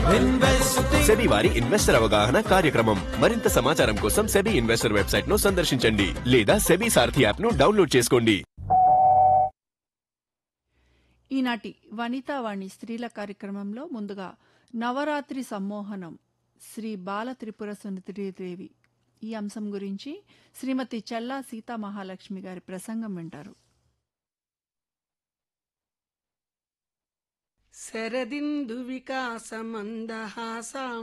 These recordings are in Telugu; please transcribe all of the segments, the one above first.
సెబీ వారి ఇన్వెస్టర్ అవగాహన కార్యక్రమం మరింత సమాచారం కోసం సెబీ ఇన్వెస్టర్ వెబ్సైట్ ను సందర్శించండి లేదా సెబీ సారథి యాప్ ను డౌన్లోడ్ చేసుకోండి ఈనాటి వనితావాణి స్త్రీల కార్యక్రమంలో ముందుగా నవరాత్రి సమ్మోహనం శ్రీ బాల త్రిపుర సుందరీదేవి ఈ అంశం గురించి శ్రీమతి చల్లా సీతా మహాలక్ష్మి గారి ప్రసంగం వింటారు శరదిందు వికాసమందహాసాం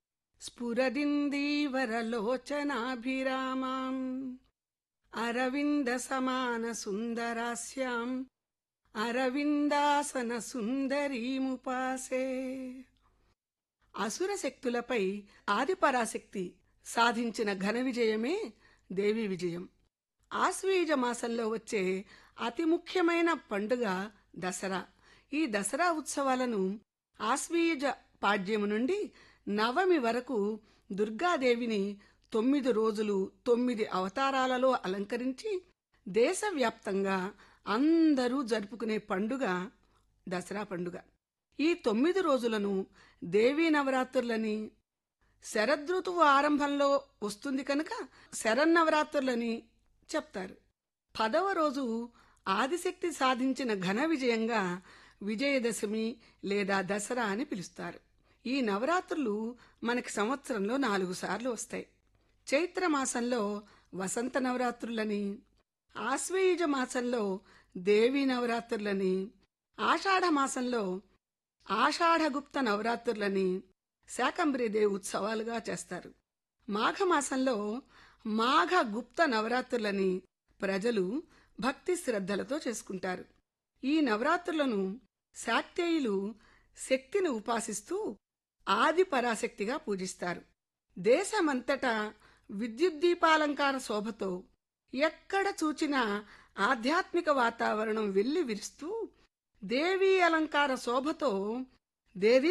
స్ఫురదిందీవరలోచనాభిరామాం అరవింద సమాన సుందరాస్యాం అరవిందాసన సుందరీముపాసే అసుర శక్తులపై ఆదిపరాశక్తి సాధించిన ఘన విజయమే దేవి విజయం ఆశ్వీజ మాసంలో వచ్చే అతి ముఖ్యమైన పండుగ దసరా ఈ దసరా ఉత్సవాలను ఆశ్వీజ పాడ్యము నుండి నవమి వరకు దుర్గాదేవిని తొమ్మిది రోజులు తొమ్మిది అవతారాలలో అలంకరించి దేశవ్యాప్తంగా అందరూ జరుపుకునే పండుగ దసరా పండుగ ఈ తొమ్మిది రోజులను దేవీ నవరాత్రులని శరదృతువు ఆరంభంలో వస్తుంది కనుక శరన్నవరాత్రులని చెప్తారు పదవ రోజు ఆదిశక్తి సాధించిన ఘన విజయంగా విజయదశమి లేదా దసరా అని పిలుస్తారు ఈ నవరాత్రులు మనకి సంవత్సరంలో నాలుగు సార్లు వస్తాయి చైత్ర మాసంలో వసంత నవరాత్రులని ఆశ్వయుజ మాసంలో దేవీ నవరాత్రులని ఆషాఢ మాసంలో ఆషాఢగుప్త నవరాత్రులని శాకంబరీదేవి ఉత్సవాలుగా చేస్తారు మాఘమాసంలో మాఘ గుప్త నవరాత్రులని ప్రజలు భక్తి శ్రద్ధలతో చేసుకుంటారు ఈ నవరాత్రులను శాక్తేయులు శక్తిని ఉపాసిస్తూ ఆది పరాశక్తిగా పూజిస్తారు దేశమంతటా విద్యుద్దీపాలంకార శోభతో ఎక్కడ చూచినా ఆధ్యాత్మిక వాతావరణం వెల్లి విరుస్తూ దేవీ అలంకార శోభతో దేవీ